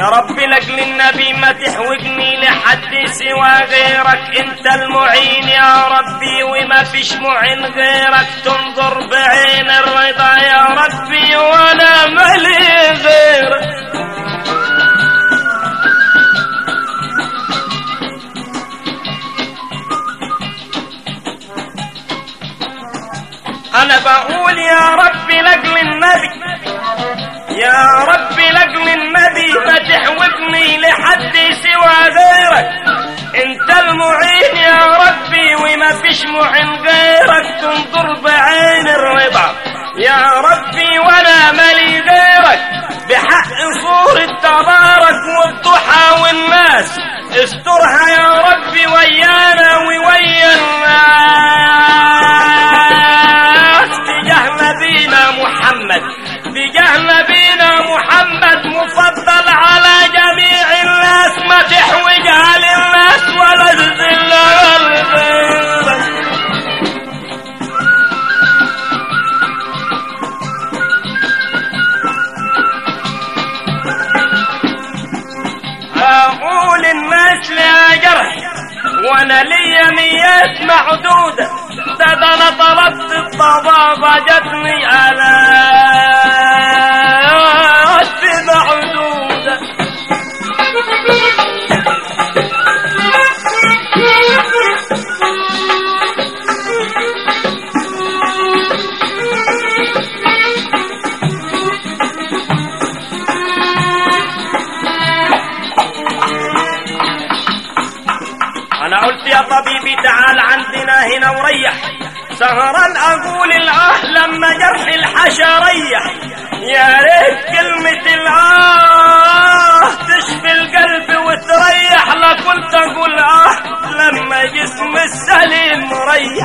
يا رب لاجل النبي ما تحوجني لحد سوى غيرك انت المعين يا ربي وما فيش معين غيرك تنظر بعين الرضا يا ربي وانا مالي غيرك انا بقول يا ربي لاجل النبي يا ربي لاجل النبي ما تحوجني لحد سوى غيرك انت المعين يا ربي وما فيش معين غيرك تنظر بعين الرضا يا ربي وانا مالي غيرك بحق صورة تبارك والضحى والناس استرها يا ربي ويانا وويا الناس بجاه نبينا محمد بجاه نبينا محمد مفضل على جميع الناس ما تحوج على الناس ولا تذل غيرك اقول الناس لها جرح وانا ليا نيات معدودة ده ده انا طلبت الطبابة جتني آلات معدودة انا قلت يا طبيبي تعال عندنا هنا وريح سهران اقول الاه لما جرح الحشا ريح يا ريت كلمة الاه تشفي القلب وتريح لكنت اقول اه لما جسم السليم مريح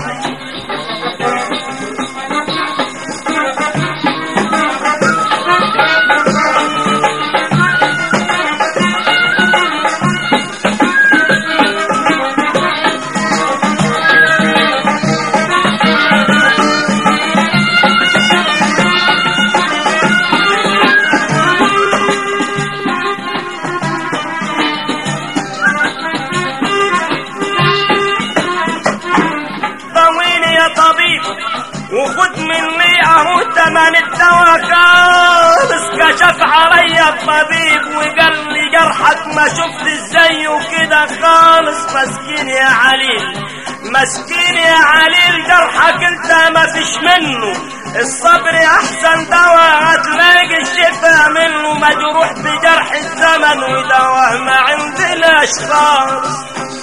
طويني يا طبيب وخد مني اهو تمن الدواء خالص كشف عليا الطبيب وقال لي جرحك ما شفت زيه كده خالص مسكين يا عليل مسكين يا عليل جرحك انت ما فيش منه الصبر احسن دواء هتلاقي الشفاء منه مجروح بجرح الزمن ودواء ما عندناش خالص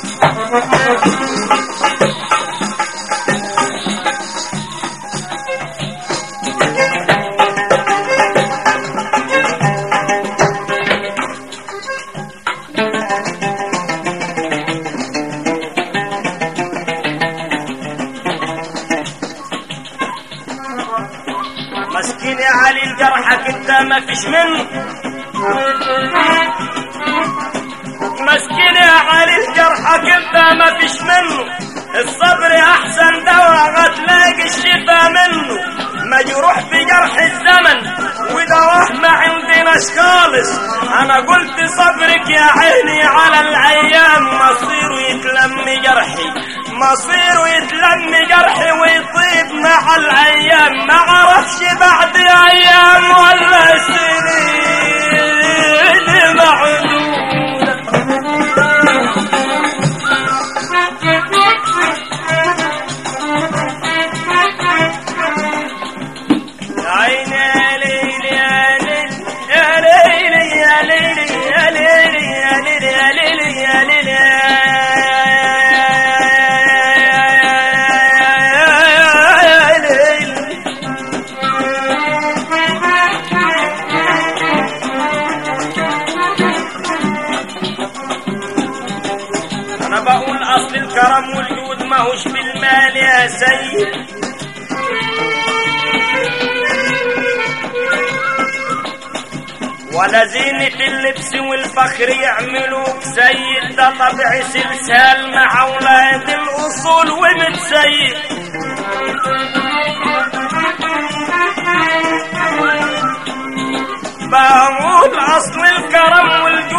مسكين يا علي الجرحك انت ما فيش منه مسكين يا علي الجرحك انت ما فيش منه الصبر احسن دواء هتلاقي الشفاء منه مجروح في جرح الزمن ودواه ما عندناش خالص انا قلت صبرك يا عيني على الايام مصيره يتلم جرحي مصيره يتلم جرحي ويطيب مع الايام ما عرفش بعد ايام ولا سنين معدودة يا عيني يا ليل يا ليل يا ليل يا ليل يا ليل يا ليل يا ليل يا ليل يا ليل انا بقول اصل الكرم والجود ماهوش بالمال يا سيد ولا زينة اللبس والفخر يعملوك سيد ده طبع سلسال مع اولاد الاصول ومتسيد بقول اصل الكرم والجود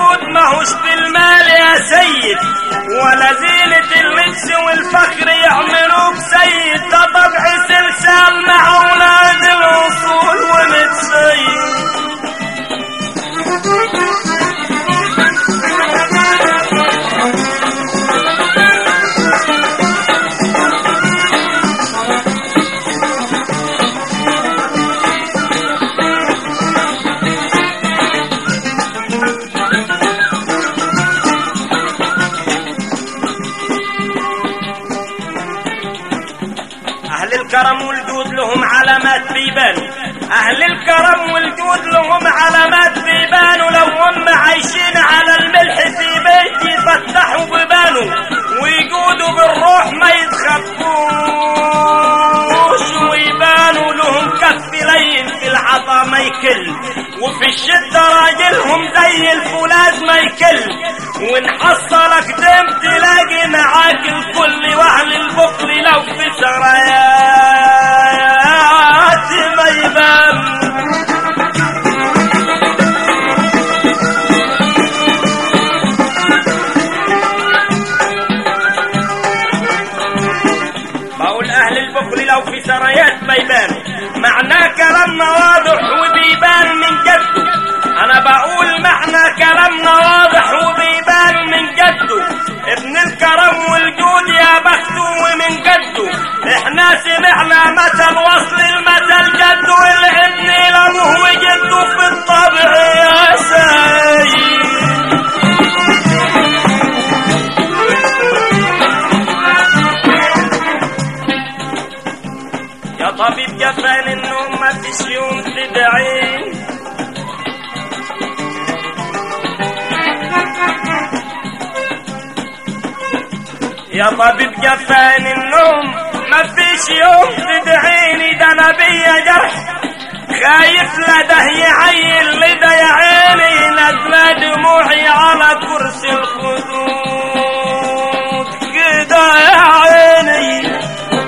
ماهوش بالمال يا سيد ولا زينة اللبس والفخر يعملوك سيد ده طبع سلسال مع اولاد الاصول ومتسيد أهل الكرم والجود لهم علامات بيبانوا أهل الكرم والجود لهم علامات بيبانوا لو هم عايشين على الملح في بيت يفتحوا بيبانوا ويجودوا بالروح ما يتخبوش ويبانوا لهم كف لين في العطا ما يكل وفي الشدة راجلهم زي الفولاذ ما يكل وإن حصلك دم تلاقي معاك الكل وأهل البخل لو في سرايات ما يبان بقول اهل البخل لو في سرايات ما يبانوا معناه كلامنا واضح وبيبان من جده انا بقول معنى كلامنا واضح وبيبان من جده ابن الكرم والجود يا بخته ومن جده احنا سمعنا مثل وصل المثل جده الابن لابوه وجده في الطبع يا سيد يا طبيب جفان النوم ما فيش يوم تدعين يا طبيب جفان النوم ما فيش يوم تدعيني ده انا بيا جرح خايف لا ده يعيل لده يا عيني نازله دموعي على كرسي الخدود كده يا عيني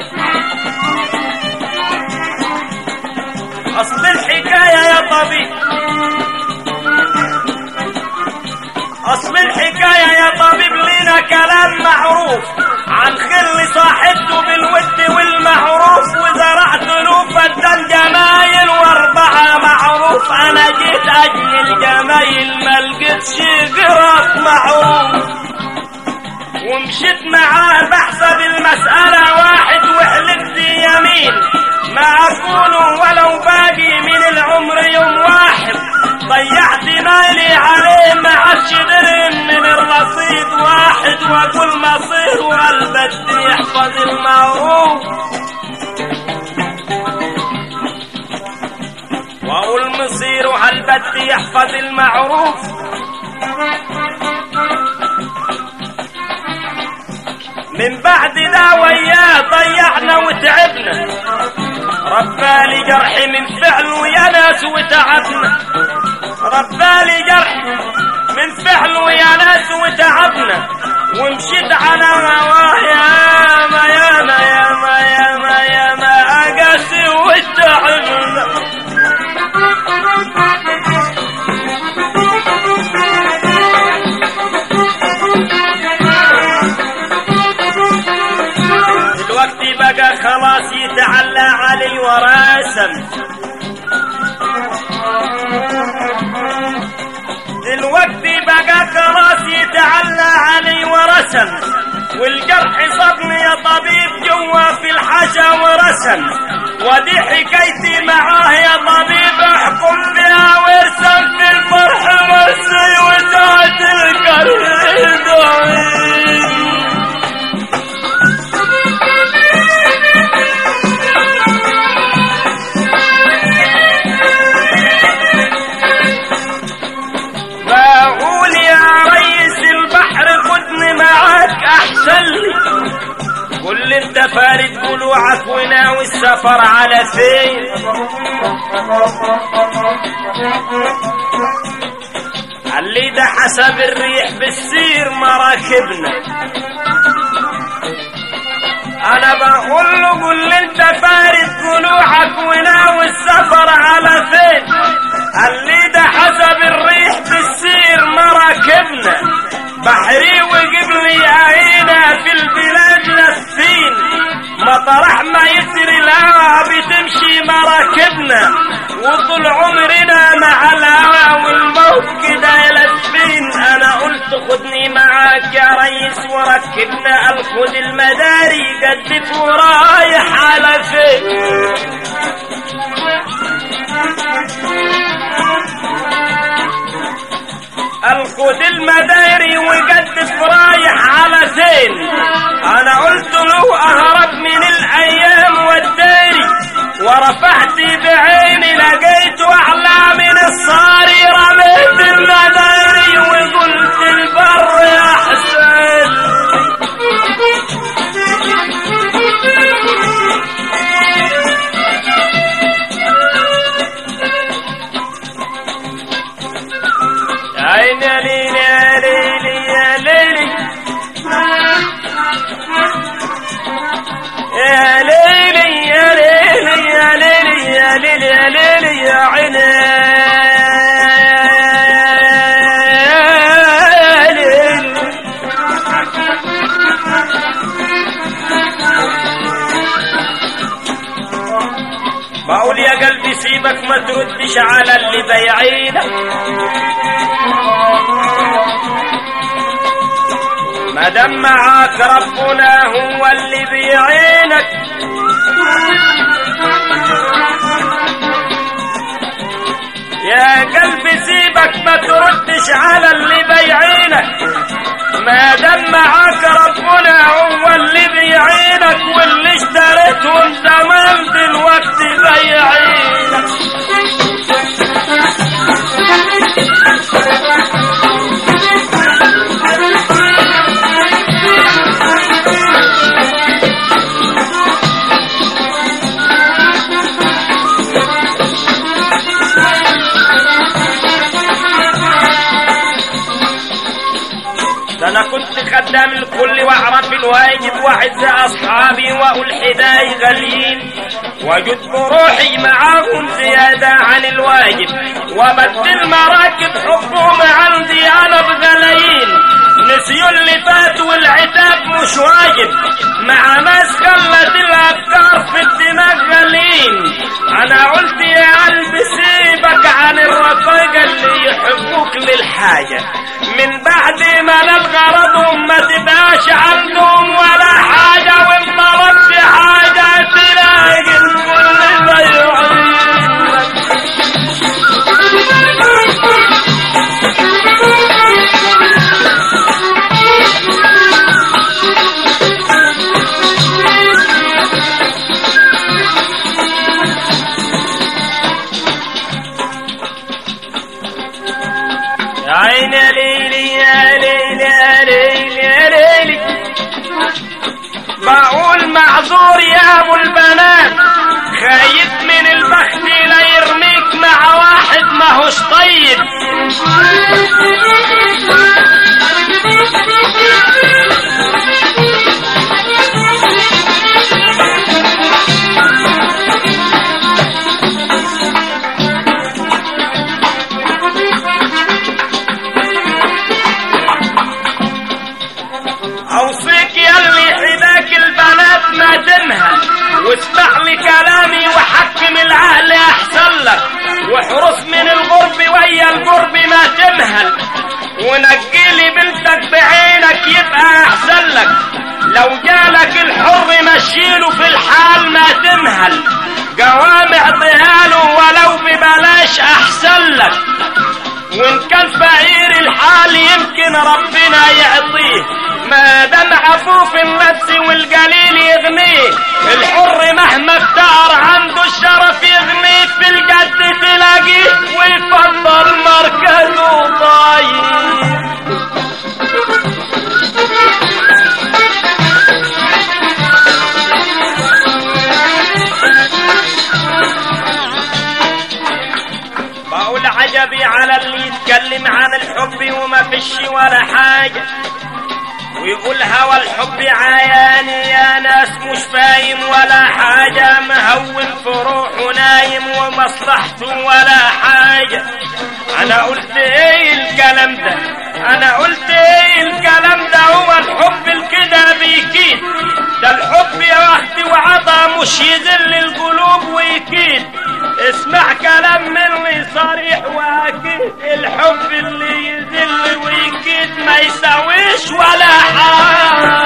اصل الحكايه يا طبيب اصل الحكايه يا طبيب لنا كلام معروف عن خل صاحبته بالود والمعروف وزرعت له فدان جمايل واربعه معروف انا جيت اجل الجمايل ما لقيتش جراس معروف ومشيت معاه بحسب المسألة واحد وحلفت يمين ما أكون ولو باقي من العمر يوم واحد ضيعت مالي عليه ما عادش درهم من الرصيد واحد وأقول مصير وقلبك يحفظ المعروف وأقول مصير وقلبك يحفظ المعروف من بعد ده وياه ضيعنا وتعبنا ربالي جرحي من فعله يا ناس وتعبنا ربالي جرحي من فعله يا ناس وتعبنا ومشيت على هواه يا ما يا ما يا ما يا ما يا ما اقاسي وتعبنا دلوقتي بقى خلاص يتعلى علي وراسم دلوقتي بقى خلاص يتعلى علي ورسم والجرح صابني يا طبيب جوا في الحشا ورسم ودي حكايتي معاه يا طبيب احكم بها وارسم في الفرح رسي وساعة القلب دعي بقول يا ريس البحر خدني معاك احسن لي قول لي انت فارد ضلوعك وناوي السفر على فين قال لي ده حسب الريح بالسير مراكبنا انا بقول له قول لي انت فارد ضلوعك وناوي السفر على فين قال لي ده حسب الريح بالسير مراكبنا وركبنا الخد المداري قدت ورايح على فين الخد المداري وقدت رايح على زين انا قلت له اهرب من الايام والداري ورفعت بعيني لقيت اعلى من الصاري رميت المداري وقلت البر يا حسين يا عيني يا ليلي يا ليلي يا ليلي يا ليلي يا ليلي يا ليلي يا ليلي يا ليلي يا عيني يا ليلي بقول يا قلبي سيبك ما تردش على اللي بيعينك ما دام معاك ربنا هو اللي بيعينك يا قلبي سيبك ما تردش على اللي بيعينك ما دام معاك ربنا هو اللي بيعينك واللي اشتريتهم زمان دلوقتي بيعينك ده انا كنت خدام الكل واعرف الواجب واعز اصحابي واقول حداي غاليين واجد بروحي معاهم زيادة عن الواجب وبدل مراكب حبهم عندي انا بغلايين نسيوا اللي فات والعتاب مش واجب مع ناس خلت الافكار في الدماغ غاليين انا قلت يا قلبي سيبك عن الرفاقة اللي يحبوك للحاجة من بعد ما نبغى غرضهم ما تبقاش عندهم ولا حاجة وان طلبت حاجة تلاقي الكل بيعينك يا عيني يا ليلي يا ليلي يا ليلي يا ليلي بقول معذور يا ابو البنات خايف من البخت لا يرميك مع واحد ما هوش طيب اوصيك يا اللي حداك البنات ما تنهى واسمع لي كلامي وحكم العقل احسن لك واحرص من الغرب ويا القرب ما تمهل ونجي لي بنتك بعينك يبقى احسن لك لو جالك الحر مشيله في الحال ما تمهل جوامع ضهاله ولو ببلاش احسن لك وان كان فقير الحال يمكن ربنا يعطيه ما دام عفو في النفس والقليل يغنيه الحر مهما افتقر عنده الشرف يغنيه في الجد تلاقيه ويفضل مركزه طيب بقول عجبي على اللي يتكلم عن الحب وما فيش ولا حاجة ويقول هوى الحب عياني يا ناس مش فاهم ولا حاجة مهون في روحه نايم ومصلحته ولا حاجة انا قلت ايه الكلام ده انا قلت ايه الكلام ده هو الحب الكده بيكيد ده الحب يا وقتي وعطا مش يذل القلوب ويكيد اسمع كلام مني صريح واكيد الحب اللي يذل ويكيد ما يساويش ولا حاجة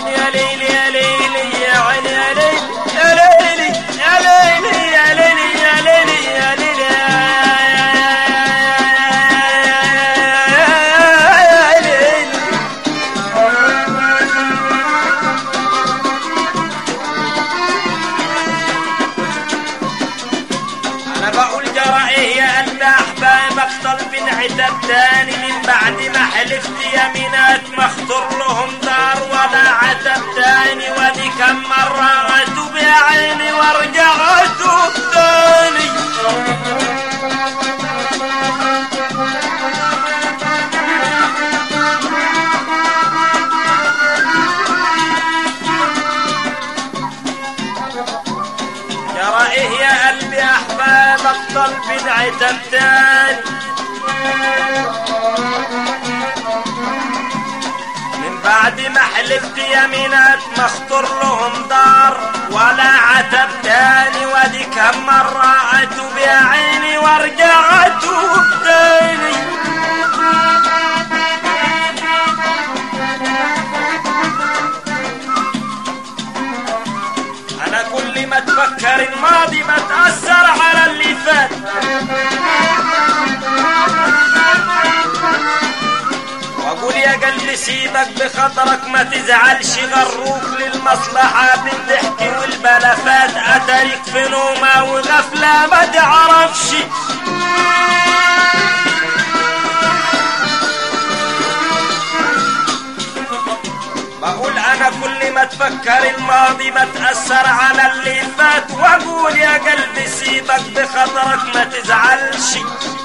عيني يا ليلي يا ليلي يا عيني يا ليلي يا ليلي يا ليلي يا ليلي يا ليلي يا ليلي يا ليلي انا بقول جرى ايه يا قلب احبابك طالبين عتاب تاني من بعد ما حلفت يمينات ما اخطر لهم دار ولا عتاب تاني ودي كم مرة اتوب يا عيني وارجع اتوب تاني جرى ايه يا قلبي احبابك طالبين عتاب تاني من بعد ما حلفت يمينات ما اخطر لهم دار ولا عتب تاني ودي كم مرة اتوب يا عيني وارجع اتوب تاني انا كل ما اتفكر الماضي بتأثر على اللي فات واقول يا قلبي سيبك بخطرك ما تزعلش غروك للمصلحة بالضحك والبلفات اترك في نومة وغفلة ما تعرفش بقول انا كل ما تفكر الماضي بتأثر على اللي فات واقول يا قلبي سيبك بخطرك ما تزعلش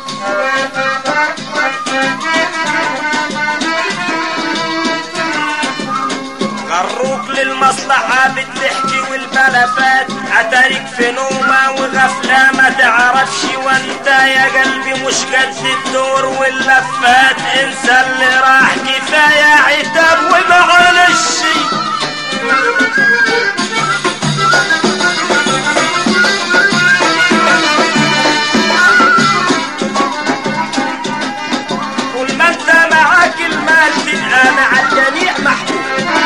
غروك للمصلحة بالضحك والبلفات اتارك في نومة وغفلة ما تعرفش وانت يا قلبي مش قد الدور واللفات انسى اللي راح كفاية عتاب ومعلش طول ما انت معاك المال تبقى مع الجميع محبوب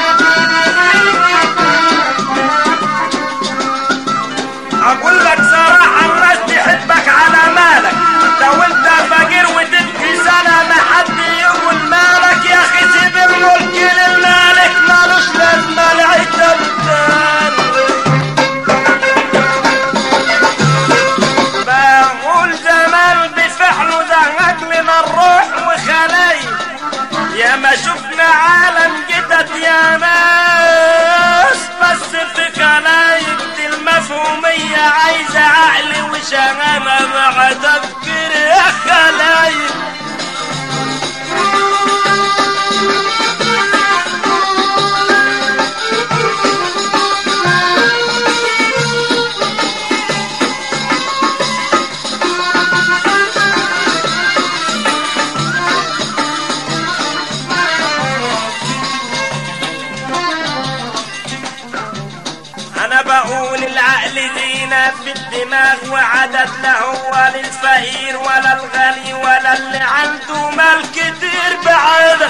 اقول لك صراحة الناس تحبك على مالك لو انت فقير وتبكي سنة ما حد يقول مالك يا اخي سيب الملك للمالك مالوش لازمة العتاب بقول زمان بفعله زهق لنا الروح وخلايا يا ما شفنا عالم جدد يا ناس بس في خلايق دي المفهومية عايزة عقل وشغامة مع تفكير يا خلايق انا بقول العقل زينة في الدماغ وعدد لا هو للفقير ولا الغني ولا اللي عنده مال كتير بعدد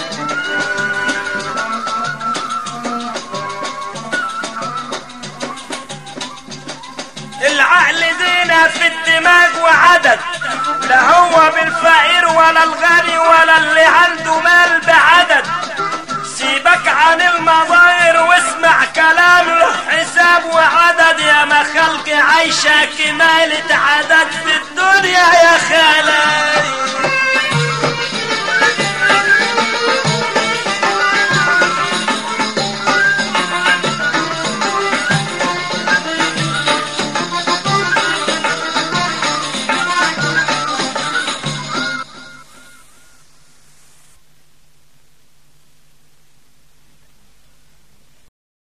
العقل زينة في الدماغ وعدد لا هو بالفقير ولا الغني ولا اللي عنده مال بعدد سيبك عن المظاهر